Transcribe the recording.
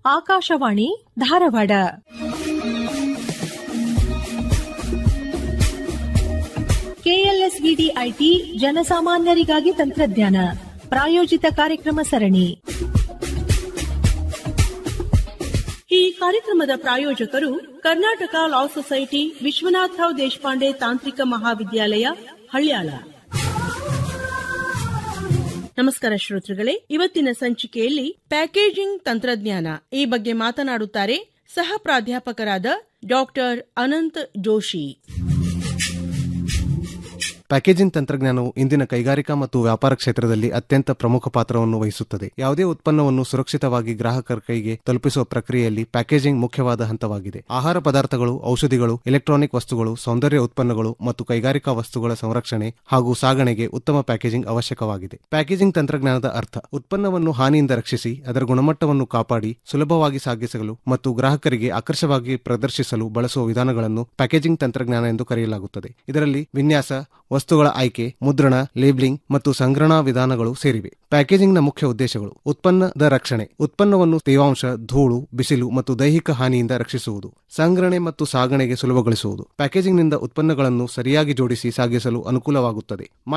Akashvani Dharwad KLS VDIT ಜನಸಾಮಾನ್ಯರಿಗಾಗಿ ತಂತ್ರಜ್ಞಾನ ಪ್ರಾಯೋಜಿತ ಕಾರ್ಯಕ್ರಮ ಸರಣಿ ಈ ಕಾರ್ಯಕ್ರಮದ ಪ್ರಾಯೋಜಕರು ಕರ್ನಾಟಕ ಲಾ ಸೊಸೈಟಿ ವಿಶ್ವನಾಥರಾವ್ ದೇಶಪಾಂಡೆ ತಾಂತ್ರಿಕ ಮಹಾವಿದ್ಯಾಲಯ ಹಳ್ಯಾಳ ನಮಸ್ಕಾರ ಶ್ರೋತೃಗಳೇ ಇವತ್ತಿನ ಸಂಚಿಕೆಯಲ್ಲಿ ಪ್ಯಾಕೇಜಿಂಗ್ ತಂತ್ರಜ್ಞಾನ ಈ ಬಗ್ಗೆ ಮಾತನಾಡುತ್ತಾರೆ ಸಹ ಪ್ರಾಧ್ಯಾಪಕರಾದ ಡಾಕ್ಟರ್ ಅನಂತ್ ಜೋಶಿ ಪ್ಯಾಕೇಜಿಂಗ್ ತಂತ್ರಜ್ಞಾನವು ಇಂದಿನ ಕೈಗಾರಿಕಾ ಮತ್ತು ವ್ಯಾಪಾರ ಕ್ಷೇತ್ರದಲ್ಲಿ ಅತ್ಯಂತ ಪ್ರಮುಖ ಪಾತ್ರವನ್ನು ವಹಿಸುತ್ತದೆ ಯಾವುದೇ ಉತ್ಪನ್ನವನ್ನು ಸುರಕ್ಷಿತವಾಗಿ ಗ್ರಾಹಕರ ಕೈಗೆ ತಲುಪಿಸುವ ಪ್ರಕ್ರಿಯೆಯಲ್ಲಿ ಪ್ಯಾಕೇಜಿಂಗ್ ಮುಖ್ಯವಾದ ಹಂತವಾಗಿದೆ ಆಹಾರ ಪದಾರ್ಥಗಳು ಔಷಧಿಗಳು ಎಲೆಕ್ಟ್ರಾನಿಕ್ ವಸ್ತುಗಳು ಸೌಂದರ್ಯ ಉತ್ಪನ್ನಗಳು ಮತ್ತು ಕೈಗಾರಿಕಾ ವಸ್ತುಗಳ ಸಂರಕ್ಷಣೆ ಹಾಗೂ ಸಾಗಣೆಗೆ ಉತ್ತಮ ಪ್ಯಾಕೇಜಿಂಗ್ ಅವಶ್ಯಕವಾಗಿದೆ ಪ್ಯಾಕೇಜಿಂಗ್ ತಂತ್ರಜ್ಞಾನದ ಅರ್ಥ ಉತ್ಪನ್ನವನ್ನು ಹಾನಿಯಿಂದ ರಕ್ಷಿಸಿ ಅದರ ಗುಣಮಟ್ಟವನ್ನು ಕಾಪಾಡಿ ಸುಲಭವಾಗಿ ಸಾಗಿಸಲು ಮತ್ತು ಗ್ರಾಹಕರಿಗೆ ಆಕರ್ಷವಾಗಿ ಪ್ರದರ್ಶಿಸಲು ಬಳಸುವ ವಿಧಾನಗಳನ್ನು ಪ್ಯಾಕೇಜಿಂಗ್ ತಂತ್ರಜ್ಞಾನ ಎಂದು ಕರೆಯಲಾಗುತ್ತದೆ ಇದರಲ್ಲಿ ವಿನ್ಯಾಸ ವಸ್ತುಗಳ ಆಯ್ಕೆ ಮುದ್ರಣ ಲೇಬ್ಲಿಂಗ್ ಮತ್ತು ಸಂಗ್ರಹಣಾ ವಿಧಾನಗಳು ಸೇರಿವೆ ಪ್ಯಾಕೇಜಿಂಗ್ನ ಮುಖ್ಯ ಉದ್ದೇಶಗಳು ಉತ್ಪನ್ನದ ರಕ್ಷಣೆ ಉತ್ಪನ್ನವನ್ನು ತೇವಾಂಶ ಧೂಳು ಬಿಸಿಲು ಮತ್ತು ದೈಹಿಕ ಹಾನಿಯಿಂದ ರಕ್ಷಿಸುವುದು ಸಂಗ್ರಹಣೆ ಮತ್ತು ಸಾಗಣೆಗೆ ಸುಲಭಗೊಳಿಸುವುದು ಪ್ಯಾಕೇಜಿಂಗ್ನಿಂದ ಉತ್ಪನ್ನಗಳನ್ನು ಸರಿಯಾಗಿ ಜೋಡಿಸಿ ಸಾಗಿಸಲು ಅನುಕೂಲವಾಗುತ್ತದೆ